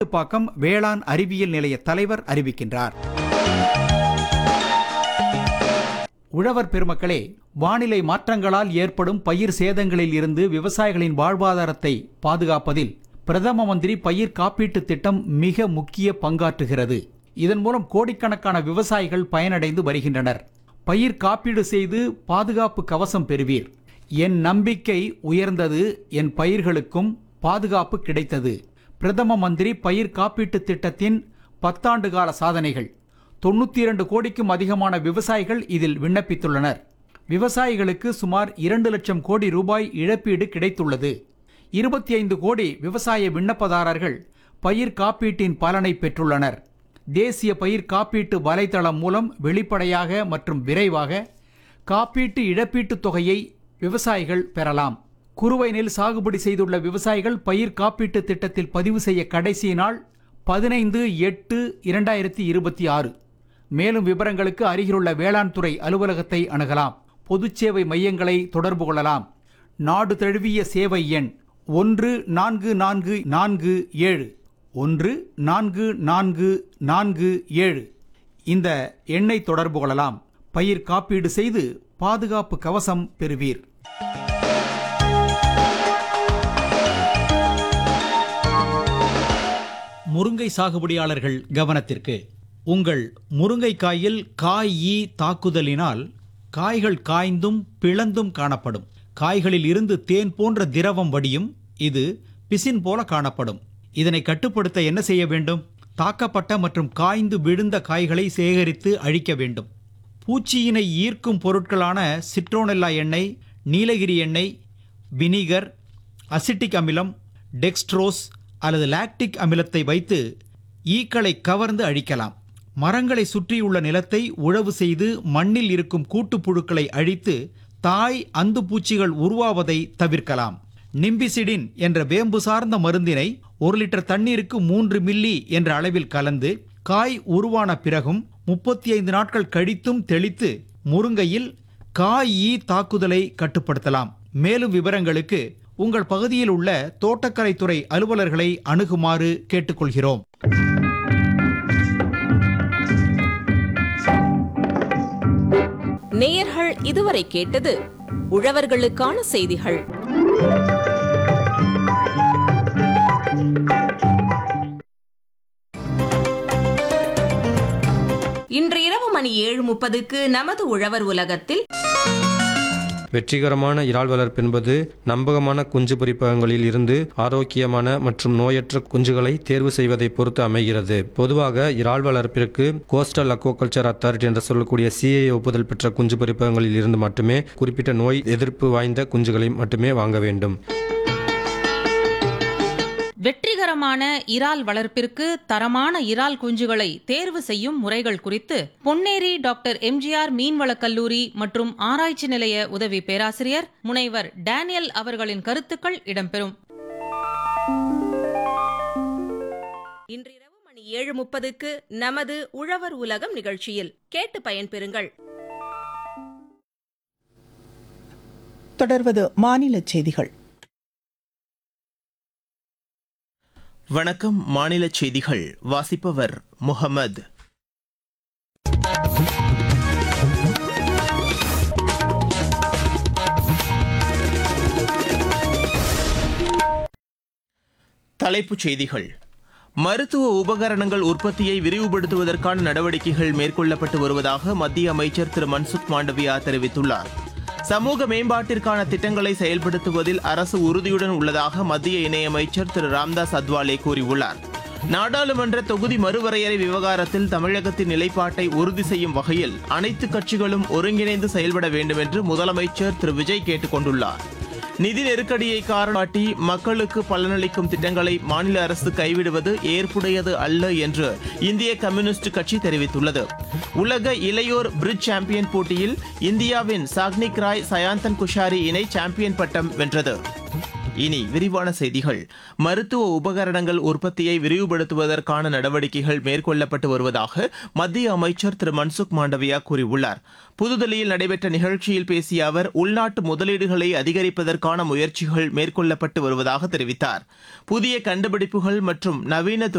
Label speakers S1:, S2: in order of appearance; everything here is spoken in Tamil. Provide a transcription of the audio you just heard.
S1: மேட்டுப்பாக்கம் வேளாண் அறிவியல் நிலைய தலைவர் அறிவிக்கின்றார் உழவர் பெருமக்களே வானிலை மாற்றங்களால் ஏற்படும் பயிர் சேதங்களில் இருந்து விவசாயிகளின் வாழ்வாதாரத்தை பாதுகாப்பதில் பிரதம மந்திரி பயிர் காப்பீட்டு திட்டம் மிக முக்கிய பங்காற்றுகிறது இதன் மூலம் கோடிக்கணக்கான விவசாயிகள் பயனடைந்து வருகின்றனர் பயிர் காப்பீடு செய்து பாதுகாப்பு கவசம் பெறுவீர் என் நம்பிக்கை உயர்ந்தது என் பயிர்களுக்கும் பாதுகாப்பு கிடைத்தது பிரதம மந்திரி பயிர் காப்பீட்டு திட்டத்தின் பத்தாண்டு கால சாதனைகள் தொண்ணூத்தி இரண்டு கோடிக்கும் அதிகமான விவசாயிகள் இதில் விண்ணப்பித்துள்ளனர் விவசாயிகளுக்கு சுமார் இரண்டு லட்சம் கோடி ரூபாய் இழப்பீடு கிடைத்துள்ளது இருபத்தி ஐந்து கோடி விவசாய விண்ணப்பதாரர்கள் பயிர் காப்பீட்டின் பலனை பெற்றுள்ளனர் தேசிய பயிர் காப்பீட்டு வலைதளம் மூலம் வெளிப்படையாக மற்றும் விரைவாக காப்பீட்டு இழப்பீட்டுத் தொகையை விவசாயிகள் பெறலாம் குறுவை நெல் சாகுபடி செய்துள்ள விவசாயிகள் பயிர் காப்பீட்டு திட்டத்தில் பதிவு செய்ய கடைசி நாள் பதினைந்து எட்டு இரண்டாயிரத்தி இருபத்தி ஆறு மேலும் விவரங்களுக்கு அருகிலுள்ள வேளாண் துறை அலுவலகத்தை அணுகலாம் பொதுச் சேவை மையங்களை தொடர்பு கொள்ளலாம் நாடு தழுவிய சேவை எண் ஒன்று நான்கு நான்கு நான்கு ஏழு ஒன்று நான்கு நான்கு நான்கு ஏழு இந்த எண்ணை தொடர்பு கொள்ளலாம் பயிர் காப்பீடு செய்து பாதுகாப்பு கவசம் பெறுவீர் முருங்கை சாகுபடியாளர்கள் கவனத்திற்கு உங்கள் முருங்கைக்காயில் காய் ஈ தாக்குதலினால் காய்கள் காய்ந்தும் பிளந்தும் காணப்படும் காய்களில் இருந்து தேன் போன்ற திரவம் வடியும் இது பிசின் போல காணப்படும் இதனை கட்டுப்படுத்த என்ன செய்ய வேண்டும் தாக்கப்பட்ட மற்றும் காய்ந்து விழுந்த காய்களை சேகரித்து அழிக்க வேண்டும் பூச்சியினை ஈர்க்கும் பொருட்களான சிட்ரோனெல்லா எண்ணெய் நீலகிரி எண்ணெய் வினிகர் அசிட்டிக் அமிலம் டெக்ஸ்ட்ரோஸ் அல்லது லாக்டிக் அமிலத்தை வைத்து ஈக்களை கவர்ந்து அழிக்கலாம் மரங்களை சுற்றியுள்ள நிலத்தை உழவு செய்து மண்ணில் இருக்கும் கூட்டுப்புழுக்களை அழித்து தாய் அந்து பூச்சிகள் உருவாவதை தவிர்க்கலாம் நிம்பிசிடின் என்ற வேம்பு சார்ந்த மருந்தினை ஒரு லிட்டர் தண்ணீருக்கு மூன்று மில்லி என்ற அளவில் கலந்து காய் உருவான பிறகும் முப்பத்தி ஐந்து நாட்கள் கழித்தும் தெளித்து முருங்கையில் காய் ஈ தாக்குதலை கட்டுப்படுத்தலாம் மேலும் விவரங்களுக்கு உங்கள் பகுதியில் உள்ள தோட்டக்கலைத்துறை அலுவலர்களை அணுகுமாறு கேட்டுக்கொள்கிறோம்
S2: நேயர்கள் இதுவரை கேட்டது உழவர்களுக்கான செய்திகள் இன்று இரவு மணி ஏழு முப்பதுக்கு நமது உழவர் உலகத்தில்
S3: வெற்றிகரமான இறால் வளர்ப்பு என்பது நம்பகமான குஞ்சு பொரிப்பகங்களில் இருந்து ஆரோக்கியமான மற்றும் நோயற்ற குஞ்சுகளை தேர்வு செய்வதை பொறுத்து அமைகிறது பொதுவாக இறால் வளர்ப்பிற்கு கோஸ்டல் அக்வாகல்ச்சர் அத்தாரிட்டி என்று சொல்லக்கூடிய சிஏ ஒப்புதல் பெற்ற குஞ்சு பொரிப்பகங்களில் இருந்து மட்டுமே குறிப்பிட்ட நோய் எதிர்ப்பு வாய்ந்த குஞ்சுகளை மட்டுமே வாங்க வேண்டும்
S4: வெற்றிகரமான இறால் வளர்ப்பிற்கு தரமான இறால் குஞ்சுகளை தேர்வு செய்யும் முறைகள் குறித்து பொன்னேரி டாக்டர் எம்ஜிஆர் மீன்வளக் கல்லூரி மற்றும் ஆராய்ச்சி நிலைய உதவி பேராசிரியர் முனைவர் டேனியல் அவர்களின் கருத்துக்கள் இடம்பெறும்
S2: இன்று இரவு மணி ஏழு முப்பதுக்கு நமது உழவர் உலகம் நிகழ்ச்சியில் கேட்டு பயன்பெறுங்கள்
S5: தொடர்வது மாநில செய்திகள்
S6: வணக்கம் மாநில செய்திகள் வாசிப்பவர் முகமது தலைப்புச் செய்திகள் மருத்துவ உபகரணங்கள் உற்பத்தியை விரிவுபடுத்துவதற்கான நடவடிக்கைகள் மேற்கொள்ளப்பட்டு வருவதாக மத்திய அமைச்சர் திரு மன்சுக் மாண்டவியா தெரிவித்துள்ளார் சமூக மேம்பாட்டிற்கான திட்டங்களை செயல்படுத்துவதில் அரசு உறுதியுடன் உள்ளதாக மத்திய இணையமைச்சர் திரு ராம்தாஸ் அத்வாலே கூறியுள்ளார் நாடாளுமன்ற தொகுதி மறுவரையறை விவகாரத்தில் தமிழகத்தின் நிலைப்பாட்டை உறுதி செய்யும் வகையில் அனைத்து கட்சிகளும் ஒருங்கிணைந்து செயல்பட வேண்டும் என்று முதலமைச்சர் திரு விஜய் கேட்டுக் கொண்டுள்ளார் நிதி நெருக்கடியை காரணமாட்டி மக்களுக்கு பலனளிக்கும் திட்டங்களை மாநில அரசு கைவிடுவது ஏற்புடையது அல்ல என்று இந்திய கம்யூனிஸ்ட் கட்சி தெரிவித்துள்ளது உலக இளையோர் பிரிட்ஜ் சாம்பியன் போட்டியில் இந்தியாவின் சாக்னிக் ராய் சயாந்தன் குஷாரி இணை சாம்பியன் பட்டம் வென்றது இனி விரிவான செய்திகள் மருத்துவ உபகரணங்கள் உற்பத்தியை விரிவுபடுத்துவதற்கான நடவடிக்கைகள் மேற்கொள்ளப்பட்டு வருவதாக மத்திய அமைச்சர் திரு மன்சுக் மாண்டவியா கூறியுள்ளார் புதுதில்லியில் நடைபெற்ற நிகழ்ச்சியில் பேசிய அவர் உள்நாட்டு முதலீடுகளை அதிகரிப்பதற்கான முயற்சிகள் மேற்கொள்ளப்பட்டு வருவதாக தெரிவித்தார் புதிய கண்டுபிடிப்புகள் மற்றும் நவீன